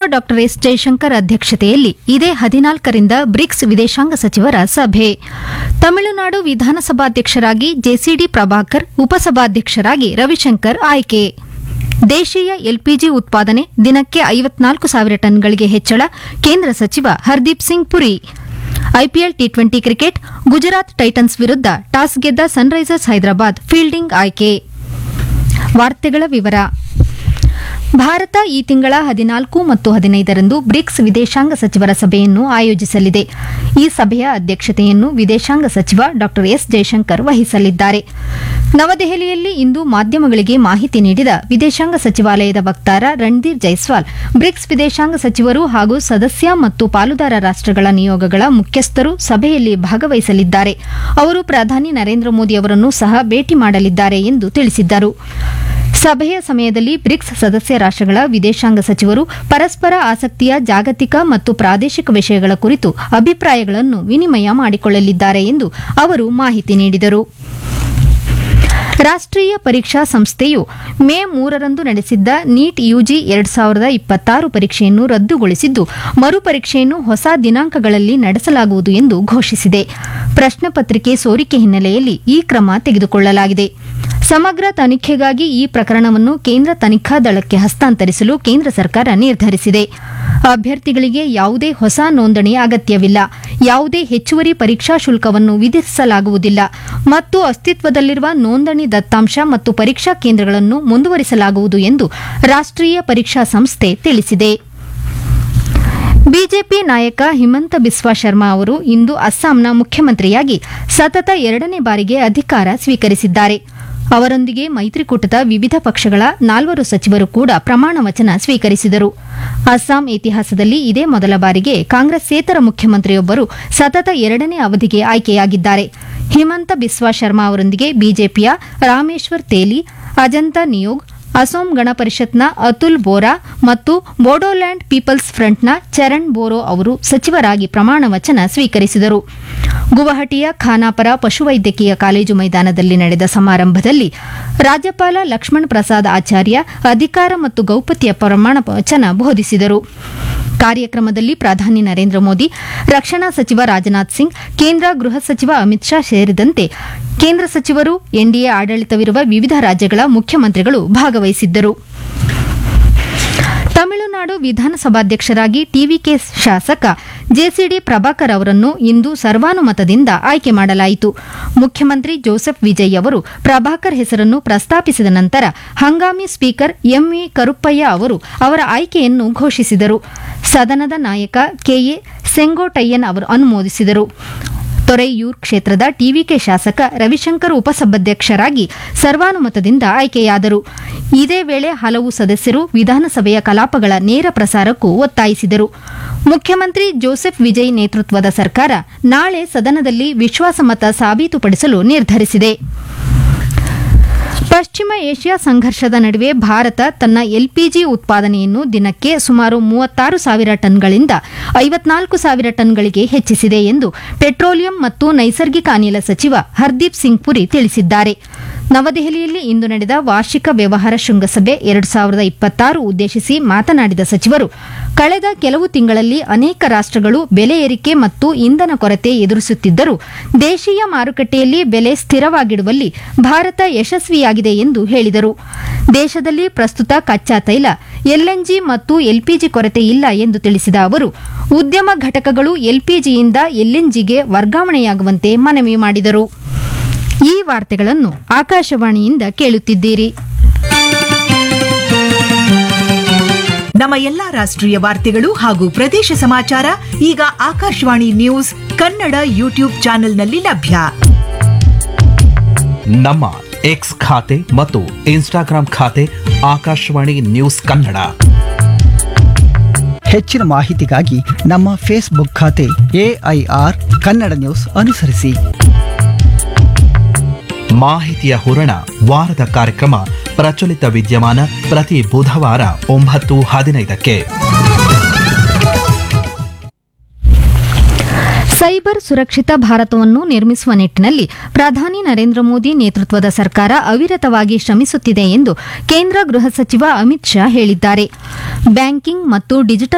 ಡಾ ಎಸ್ ಜಯಶಂಕರ್ ಅಧ್ಯಕ್ಷತೆಯಲ್ಲಿ ಇದೇ ಹದಿನಾಲ್ಕರಿಂದ ಬ್ರಿಕ್ಸ್ ವಿದೇಶಾಂಗ ಸಚಿವರ ಸಭೆ ತಮಿಳುನಾಡು ವಿಧಾನಸಭಾಧ್ಯಕ್ಷರಾಗಿ ಜೆಸಿಡಿ ಪ್ರಭಾಕರ್ ಉಪಸಭಾಧ್ಯಕ್ಷರಾಗಿ ರವಿಶಂಕರ್ ಆಯ್ಕೆ ದೇಶೀಯ ಎಲ್ಪಿಜಿ ಉತ್ಪಾದನೆ ದಿನಕ್ಕೆ ಐವತ್ನಾಲ್ಕು ಸಾವಿರ ಟನ್ಗಳಿಗೆ ಹೆಚ್ಚಳ ಕೇಂದ್ರ ಸಚಿವ Hardeep Singh Puri IPL T twenty cricket Gujarat titans ವಿರುದ್ಧ ಟಾಸ್ ಗೆದ್ದ ಸನ್ರೈಸರ್ಸ್ ಹೈದರಾಬಾದ್ ಫೀಲ್ಡಿಂಗ್ ಆಯ್ಕೆ ವಾರ್ತೆಗಳ ವಿವರ ಭಾರತ ಈ ತಿಂಗಳ ಹದಿನಾಲ್ಕು ಮತ್ತು ಹದಿನೈದರಂದು ಬ್ರಿಕ್ಸ್ ವಿದೇಶಾಂಗ ಸಚಿವರ ಸಭೆಯನ್ನು ಆಯೋಜಿಸಲಿದೆ ಈ ಸಭೆಯ ಅಧ್ಯಕ್ಷತೆಯನ್ನು ವಿದೇಶಾಂಗ ಸಚಿವ ಡಾ ಎಸ್ ಜಯಶಂಕರ್ ವಹಿಸಲಿದ್ದಾರೆ ನವದೆಹಲಿಯಲ್ಲಿ ಇಂದು ಮಾಧ್ಯಮಗಳಿಗೆ ಮಾಹಿತಿ ನೀಡಿದ ವಿದೇಶಾಂಗ ಸಚಿವಾಲಯದ ವಕ್ತಾರ ರಣಧೀರ್ ಜೈಸ್ವಾಲ್ ಬ್ರಿಕ್ಸ್ ವಿದೇಶಾಂಗ ಸಚಿವರು ಹಾಗೂ ಸದಸ್ಯ ಮತ್ತು ಪಾಲುದಾರ ರಾಷ್ಟಗಳ ನಿಯೋಗಗಳ ಮುಖ್ಯಸ್ಥರು ಸಭೆಯಲ್ಲಿ ಭಾಗವಹಿಸಲಿದ್ದಾರೆ ಅವರು ಪ್ರಧಾನಿ ನರೇಂದ್ರ ಮೋದಿ ಅವರನ್ನು ಸಹ ಭೇಟಿ ಮಾಡಲಿದ್ದಾರೆ ಎಂದು ತಿಳಿಸಿದ್ದರು ಸಭೆಯ ಸಮಯದಲ್ಲಿ ಬ್ರಿಕ್ಸ್ ಸದಸ್ಯ ರಾಷ್ಟಗಳ ವಿದೇಶಾಂಗ ಸಚಿವರು ಪರಸ್ಪರ ಆಸಕ್ತಿಯ ಜಾಗತಿಕ ಮತ್ತು ಪ್ರಾದೇಶಿಕ ವಿಷಯಗಳ ಕುರಿತು ಅಭಿಪ್ರಾಯಗಳನ್ನು ವಿನಿಮಯ ಮಾಡಿಕೊಳ್ಳಲಿದ್ದಾರೆ ಎಂದು ಅವರು ಮಾಹಿತಿ ನೀಡಿದರು ರಾಷ್ಟ್ರೀಯ ಪರೀಕ್ಷಾ ಸಂಸ್ಥೆಯು ಮೇ ಮೂರರಂದು ನಡೆಸಿದ್ದ ನೀಟ್ ಯುಜಿ ಎರಡ್ ಸಾವಿರದ ಇಪ್ಪತ್ತಾರು ಪರೀಕ್ಷೆಯನ್ನು ರದ್ದುಗೊಳಿಸಿದ್ದು ಮರುಪರೀಕ್ಷೆಯನ್ನು ಹೊಸ ದಿನಾಂಕಗಳಲ್ಲಿ ನಡೆಸಲಾಗುವುದು ಎಂದು ಘೋಷಿಸಿದೆ ಪ್ರಶ್ನೆ ಪತ್ರಿಕೆ ಸೋರಿಕೆ ಹಿನ್ನೆಲೆಯಲ್ಲಿ ಈ ಕ್ರಮ ತೆಗೆದುಕೊಳ್ಳಲಾಗಿದೆ ಸಮಗ್ರ ತನಿಖೆಗಾಗಿ ಈ ಪ್ರಕರಣವನ್ನು ಕೇಂದ್ರ ತನಿಖಾ ದಳಕ್ಕೆ ಹಸ್ತಾಂತರಿಸಲು ಕೇಂದ್ರ ಸರ್ಕಾರ ನಿರ್ಧರಿಸಿದೆ ಅಭ್ಯರ್ಥಿಗಳಿಗೆ ಯಾವುದೇ ಹೊಸ ನೋಂದಣಿ ಅಗತ್ಯವಿಲ್ಲ ಯಾವುದೇ ಹೆಚ್ಚುವರಿ ಪರೀಕ್ಷಾ ಶುಲ್ಕವನ್ನು ವಿಧಿಸಲಾಗುವುದಿಲ್ಲ ಮತ್ತು ಅಸ್ತಿತ್ವದಲ್ಲಿರುವ ನೋಂದಣಿ ದತ್ತಾಂಶ ಮತ್ತು ಪರೀಕ್ಷಾ ಕೇಂದ್ರಗಳನ್ನು ಮುಂದುವರಿಸಲಾಗುವುದು ಎಂದು ರಾಷ್ಟ್ರೀಯ ಪರೀಕ್ಷಾ ಸಂಸ್ಥೆ ತಿಳಿಸಿದೆ ಬಿಜೆಪಿ ನಾಯಕ ಹಿಮಂತ ಬಿಸ್ವಾ ಶರ್ಮಾ ಅವರು ಇಂದು ಅಸ್ಸಾಂನ ಮುಖ್ಯಮಂತ್ರಿಯಾಗಿ ಸತತ ಎರಡನೇ ಬಾರಿಗೆ ಅಧಿಕಾರ ಸ್ವೀಕರಿಸಿದ್ದಾರೆ ಅವರೊಂದಿಗೆ ಮೈತ್ರಿಕೂಟದ ವಿವಿಧ ಪಕ್ಷಗಳ ನಾಲ್ವರು ಸಚಿವರು ಕೂಡ ಪ್ರಮಾಣ ವಚನ ಸ್ವೀಕರಿಸಿದರು ಅಸ್ಸಾಂ ಇತಿಹಾಸದಲ್ಲಿ ಇದೇ ಮೊದಲ ಬಾರಿಗೆ ಕಾಂಗ್ರೆಸ್ಸೇತರ ಮುಖ್ಯಮಂತ್ರಿಯೊಬ್ಬರು ಸತತ ಎರಡನೇ ಅವಧಿಗೆ ಆಯ್ಕೆಯಾಗಿದ್ದಾರೆ ಹಿಮಂತ ಬಿಸ್ವಾ ಶರ್ಮಾ ಅವರೊಂದಿಗೆ ಬಿಜೆಪಿಯ ರಾಮೇಶ್ವರ್ ತೇಲಿ ಅಜಂತ ನಿಯೋಗ್ ಅಸೋಂ ಗಣ ಪರಿಷತ್ನ ಅತುಲ್ ಬೋರಾ ಮತ್ತು ಬೋಡೋಲ್ಯಾಂಡ್ ಪೀಪಲ್ಸ್ ಫ್ರಂಟ್ನ ಚರಣ್ ಬೋರೋ ಅವರು ಸಚಿವರಾಗಿ ಪ್ರಮಾಣ ವಚನ ಸ್ವೀಕರಿಸಿದರು ಗುವಾಹಟಿಯ ಖಾನಾಪರ ಪಶುವೈದ್ಯಕೀಯ ಕಾಲೇಜು ಮೈದಾನದಲ್ಲಿ ನಡೆದ ಸಮಾರಂಭದಲ್ಲಿ ರಾಜ್ಯಪಾಲ ಲಕ್ಷ್ಮಣ್ ಪ್ರಸಾದ್ ಆಚಾರ್ಯ ಅಧಿಕಾರ ಮತ್ತು ಗೌಪ್ಯತೆಯ ಪ್ರಮಾಣ ವಚನ ಬೋಧಿಸಿದರು ಕಾರ್ಯಕ್ರಮದಲ್ಲಿ ಪ್ರಧಾನಿ ನರೇಂದ್ರ ಮೋದಿ ರಕ್ಷಣಾ ಸಚಿವ ರಾಜನಾಥ್ ಸಿಂಗ್ ಕೇಂದ್ರ ಗೃಹ ಸಚಿವ ಅಮಿತ್ ಶಾ ಸೇರಿದಂತೆ ಕೇಂದ್ರ ಸಚಿವರು ಎನ್ಡಿಎ ಆಡಳಿತವಿರುವ ವಿವಿಧ ರಾಜ್ಯಗಳ ಮುಖ್ಯಮಂತ್ರಿಗಳು ಭಾಗವಹಿಸಿದ್ದರು ತಮಿಳುನಾಡು ವಿಧಾನಸಭಾಧ್ಯಕ್ಷರಾಗಿ ಟಿವಿಕೆ ಶಾಸಕ ಜೆಸಿಡಿ ಪ್ರಭಾಕರ್ ಅವರನ್ನು ಇಂದು ಸರ್ವಾನುಮತದಿಂದ ಆಯ್ಕೆ ಮಾಡಲಾಯಿತು ಮುಖ್ಯಮಂತ್ರಿ ಜೋಸೆಫ್ ವಿಜಯ್ ಅವರು ಪ್ರಭಾಕರ್ ಹೆಸರನ್ನು ಪ್ರಸ್ತಾಪಿಸಿದ ನಂತರ ಹಂಗಾಮಿ ಸ್ಪೀಕರ್ ಎಂವಿ ಕರುಪ್ಪಯ್ಯ ಅವರು ಅವರ ಆಯ್ಕೆಯನ್ನು ಘೋಷಿಸಿದರು ಸದನದ ನಾಯಕ ಕೆಎ ಸೆಂಗೋಟಯ್ಯನ್ ಅವರು ಅನುಮೋದಿಸಿದರು ತೊರೈಯೂರ್ ಕ್ಷೇತ್ರದ ಟಿವಿಕೆ ಶಾಸಕ ರವಿಶಂಕರ್ ಉಪಸಭಾಧ್ಯಕ್ಷರಾಗಿ ಸರ್ವಾನುಮತದಿಂದ ಆಯ್ಕೆಯಾದರು ಇದೇ ವೇಳೆ ಹಲವು ಸದಸ್ಯರು ವಿಧಾನಸಭೆಯ ಕಲಾಪಗಳ ನೇರ ಪ್ರಸಾರಕ್ಕೂ ಒತ್ತಾಯಿಸಿದರು ಮುಖ್ಯಮಂತ್ರಿ ಜೋಸೆಫ್ ವಿಜಯ್ ನೇತೃತ್ವದ ಸರ್ಕಾರ ನಾಳೆ ಸದನದಲ್ಲಿ ವಿಶ್ವಾಸಮತ ಸಾಬೀತುಪಡಿಸಲು ನಿರ್ಧರಿಸಿದೆ ಪಶ್ಚಿಮ ಏಷ್ಯಾ ಸಂಘರ್ಷದ ನಡುವೆ ಭಾರತ ತನ್ನ ಎಲ್ಪಿಜಿ ಉತ್ಪಾದನೆಯನ್ನು ದಿನಕ್ಕೆ ಸುಮಾರು ಮೂವತ್ತಾರು ಸಾವಿರ ಟನ್ಗಳಿಂದ ಐವತ್ನಾಲ್ಕು ಸಾವಿರ ಟನ್ಗಳಿಗೆ ಹೆಚ್ಚಿಸಿದೆ ಎಂದು ಪೆಟ್ರೋಲಿಯಂ ಮತ್ತು ನೈಸರ್ಗಿಕ ಅನಿಲ ಸಚಿವ ಹರ್ದೀಪ್ ಸಿಂಗ್ ಪುರಿ ತಿಳಿಸಿದ್ದಾರೆ ನವದೆಹಲಿಯಲ್ಲಿ ಇಂದು ನಡೆದ ವಾರ್ಷಿಕ ವ್ಯವಹಾರ ಶೃಂಗಸಭೆ ಎರಡು ಸಾವಿರದ ಇಪ್ಪತ್ತಾರು ಉದ್ದೇಶಿಸಿ ಮಾತನಾಡಿದ ಸಚಿವರು ಕಳೆದ ಕೆಲವು ತಿಂಗಳಲ್ಲಿ ಅನೇಕ ರಾಷ್ಟಗಳು ಬೆಲೆ ಏರಿಕೆ ಮತ್ತು ಇಂಧನ ಕೊರತೆ ಎದುರಿಸುತ್ತಿದ್ದರೂ ದೇಶೀಯ ಮಾರುಕಟ್ಟೆಯಲ್ಲಿ ಬೆಲೆ ಸ್ಥಿರವಾಗಿಡುವಲ್ಲಿ ಭಾರತ ಯಶಸ್ವಿಯಾಗಿದೆ ಎಂದು ಹೇಳಿದರು ದೇಶದಲ್ಲಿ ಪ್ರಸ್ತುತ ಕಚ್ಚಾ ತೈಲ ಎಲ್ಎನ್ಜಿ ಮತ್ತು ಎಲ್ಪಿಜಿ ಕೊರತೆ ಇಲ್ಲ ಎಂದು ತಿಳಿಸಿದ ಅವರು ಉದ್ಯಮ ಘಟಕಗಳು ಎಲ್ಪಿಜಿಯಿಂದ ಎಲ್ಎನ್ಜಿಗೆ ವರ್ಗಾವಣೆಯಾಗುವಂತೆ ಮನವಿ ಮಾಡಿದರು ಈ ವಾರ್ತೆಗಳನ್ನು ಆಕಾಶವಾಣಿಯಿಂದ ಕೇಳುತ್ತಿದ್ದೀರಿ ನಮ್ಮ ಎಲ್ಲಾ ರಾಷ್ಟ್ರೀಯ ವಾರ್ತೆಗಳು ಹಾಗೂ ಪ್ರದೇಶ ಸಮಾಚಾರ ಈಗ ಆಕಾಶವಾಣಿ ನ್ಯೂಸ್ ಕನ್ನಡ ಯೂಟ್ಯೂಬ್ ಚಾನೆಲ್ನಲ್ಲಿ ಲಭ್ಯ ನಮ್ಮ ಎಕ್ಸ್ ಖಾತೆ ಮತ್ತು ಇನ್ಸ್ಟಾಗ್ರಾಂ ಖಾತೆ ಆಕಾಶವಾಣಿ ನ್ಯೂಸ್ ಕನ್ನಡ ಹೆಚ್ಚಿನ ಮಾಹಿತಿಗಾಗಿ ನಮ್ಮ ಫೇಸ್ಬುಕ್ ಖಾತೆ ಎಐಆರ್ ಕನ್ನಡ ನ್ಯೂಸ್ ಅನುಸರಿಸಿ ಮಾಹಿತಿಯ ಹೂರಣ ವಾರದ ಕಾರ್ಯಕ್ರಮ ಪ್ರಚಲಿತ ವಿದ್ಯಮಾನ ಪ್ರತಿ ಬುಧವಾರ ಒಂಬತ್ತು ಹದಿನೈದಕ್ಕೆ ಸೈಬರ್ ಸುರಕ್ಷಿತ ಭಾರತವನ್ನು ನಿರ್ಮಿಸುವ ನಿಟ್ಟಿನಲ್ಲಿ ಪ್ರಧಾನಿ ನರೇಂದ್ರ ಮೋದಿ ನೇತೃತ್ವದ ಸರ್ಕಾರ ಅವಿರತವಾಗಿ ಶ್ರಮಿಸುತ್ತಿದೆ ಎಂದು ಕೇಂದ್ರ ಗೃಹ ಸಚಿವ ಅಮಿತ್ ಶಾ ಹೇಳಿದ್ದಾರೆ ಬ್ಯಾಂಕಿಂಗ್ ಮತ್ತು ಡಿಜಿಟಲ್